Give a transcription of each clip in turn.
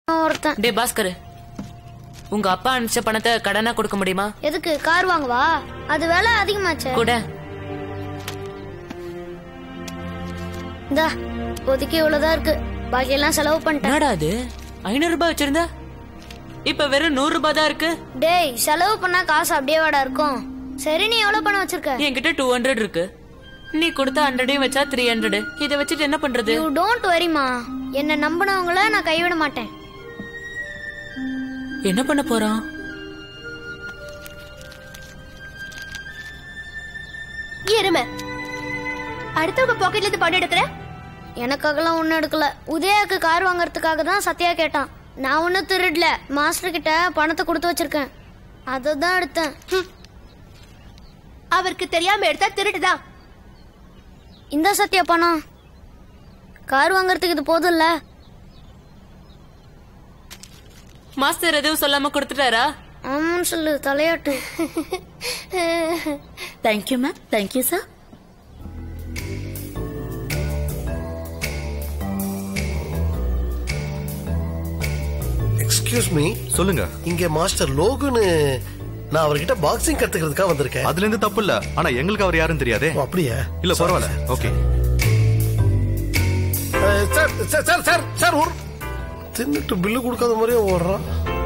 ஒருத்தன் டே பாஸ்கர் உங்க அப்பா அனுப்பிச்ச பணத்தை கடனா கொடுக்க முடியுமா எதுக்கு கார் வாங்கவா அது விலை அதிகமாச்சே கூட இந்தா ஒதுக்கி இவ்வளவுதான் இருக்கு பாக்கி எல்லாம் செலவு பண்ணிட்டேன் என்னடா அது ஐநூறு ரூபாய் வச்சிருந்தா இப்ப வெறும் நூறு ரூபாய் தான் இருக்கு டேய் செலவு பண்ணா காசு அப்படியே வாடா இருக்கும் சரி நீ எவ்வளவு பணம் வச்சிருக்க என்கிட்ட டூ ஹண்ட்ரட் இருக்கு நீ கொடுத்த ஹண்ட்ரடையும் வச்சா த்ரீ ஹண்ட்ரட் இதை வச்சுட்டு என்ன பண்றது யூ டோன்ட் வரிமா என்ன நம்பினவங்கள நான் கைவிட மாட்டேன் என்ன பண்ண போறான் எருமை அடுத்தவங்க பாக்கெட்ல இருந்து பணம் எடுக்கிற எனக்காகலாம் ஒண்ணும் எடுக்கல உதயாக்கு கார் வாங்குறதுக்காக தான் சத்யா கேட்டான் நான் ஒன்னும் திருடல மாஸ்டர் கிட்ட பணத்தை கொடுத்து வச்சிருக்கேன் அதை தான் எடுத்தேன் ஹம். அவருக்கு தெரியாம எடுத்தா திருடுதான் இந்த சத்யா பணம் கார் வாங்குறதுக்கு இது போதும்ல மாஸ்டர் எதுவும் சொல்லாம கொடுத்துட்டாரா ஆமான்னு சொல்லு தலையாட்டு thank you ma'am thank you sir excuse me சொல்லுங்க இங்க மாஸ்டர் லோகுன்னு நான் அவர்கிட்ட பாக்ஸிங் கத்துக்கிறதுக்காக வந்திருக்கேன் அதுல இருந்து தப்பு இல்ல ஆனா எங்களுக்கு அவர் யாருன்னு தெரியாதே ஓ, அப்படியா இல்ல பரவாயில்ல ஓகே அஹ், sir sir sir sir sir ஒரு தின்னுட்டு பில்லு கொடுக்காத மாதிரியே ஓடுறான்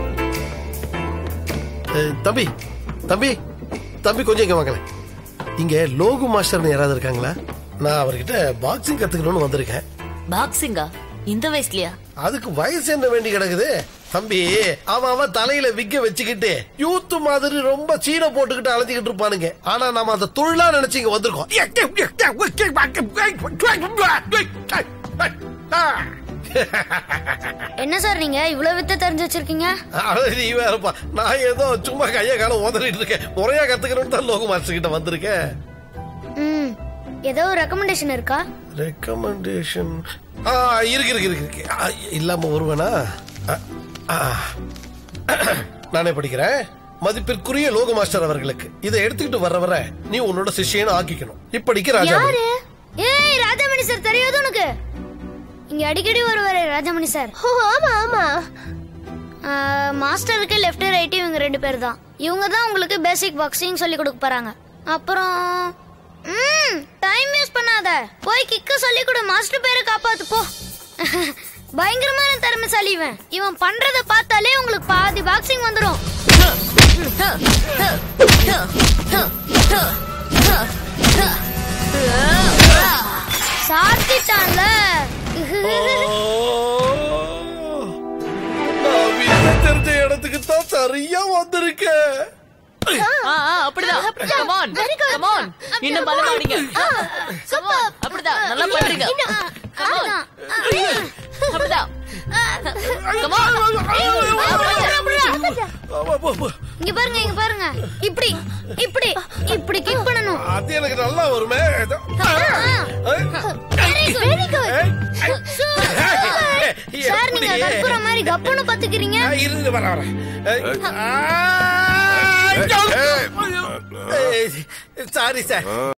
அஹ், தம்பி தம்பி தம்பி கொஞ்சம் இங்க வாங்கல இங்க லோகு மாஸ்டர்னு யாராவது இருக்காங்களா நான் அவர்கிட்ட பாக்ஸிங் கத்துக்கணும்னு வந்திருக்கேன் பாக்ஸிங்கா இந்த வயசுலயா அதுக்கு வயசு என்ன வேண்டி கிடக்குது தம்பி அவன் அவன் தலையில விக்க வச்சுக்கிட்டு யூத் மாதிரி ரொம்ப சீனை போட்டுக்கிட்டு அலைஞ்சுக்கிட்டு இருப்பானுங்க ஆனா நம்ம அந்த தொழிலா நினைச்சு இங்க வந்திருக்கோம் என்ன சார் நீங்க இவ்வளவு வித்த தெரிஞ்சு வச்சிருக்கீங்க அட, நீ வேறப்பா நான் ஏதோ சும்மா கைய காலம் ஓதறிட்டு இருக்கேன் முறையா கத்துக்கணும்னு தான் லோக மாஸ்டர் கிட்ட வந்திருக்கேன் ம் ஏதோ ஒரு ரெக்கமெண்டேஷன் இருக்கா ரெக்கமெண்டேஷன் ஆ இருக்கு இருக்கு இருக்கு இருக்கு ஆ, இல்லாம வருவேனா ஆ, ஆ. நானே படிக்கிறேன் மதிப்பிற்குரிய லோக மாஸ்டர் அவர்களுக்கு இதை எடுத்துக்கிட்டு வர வர நீ உன்னோட சிஷ்யனை ஆக்கிக்கணும் இப்படிக்கு ராஜா யாரு ஏய் ராஜாமணி சார் தெரியாது உனக்கு இங்க அடிக்கடி வருவாரு ராஜாமணி சார் ஓ, ஆமா ஆமா ஆ, மாஸ்டருக்கு லெஃப்ட் ரைட் இவங்க ரெண்டு பேர் தான் இவங்க தான் உங்களுக்கு பேசிக் பாக்ஸிங் சொல்லி கொடுக்க போறாங்க அப்புறம் ம் டைம் வேஸ்ட் பண்ணாத போய் கிக்க சொல்லி கொடு மாஸ்டர் பேரை காப்பாத்து போ பயங்கரமான திறமைசாலி இவன் இவன் பண்றத பார்த்தாலே உங்களுக்கு பாதி பாக்ஸிங் வந்துரும் சாத்திட்டான்ல நான் வீட்டை தெரிஞ்ச இடத்துக்கு தான் சரியா வந்திருக்கேன் ஆ, ஆ, அப்படிதான் Come on. Come on. இன்னும் பலமா அடிங்க Come on. அப்படிதான் நல்லா பண்றீங்க Come on. அப்படிதான் Come on. ஆமா, போ, போ. இங்க பாருங்க இங்க பாருங்க இப்படி இப்படி இப்படி கிக் பண்ணணும் அது எனக்கு நல்லா வருமே வெரி குட் சார் நீங்க கற்பூரம் மாதிரி கப்புன்னு பாத்துக்கிறீங்க இருந்து வர வர சாரி சார்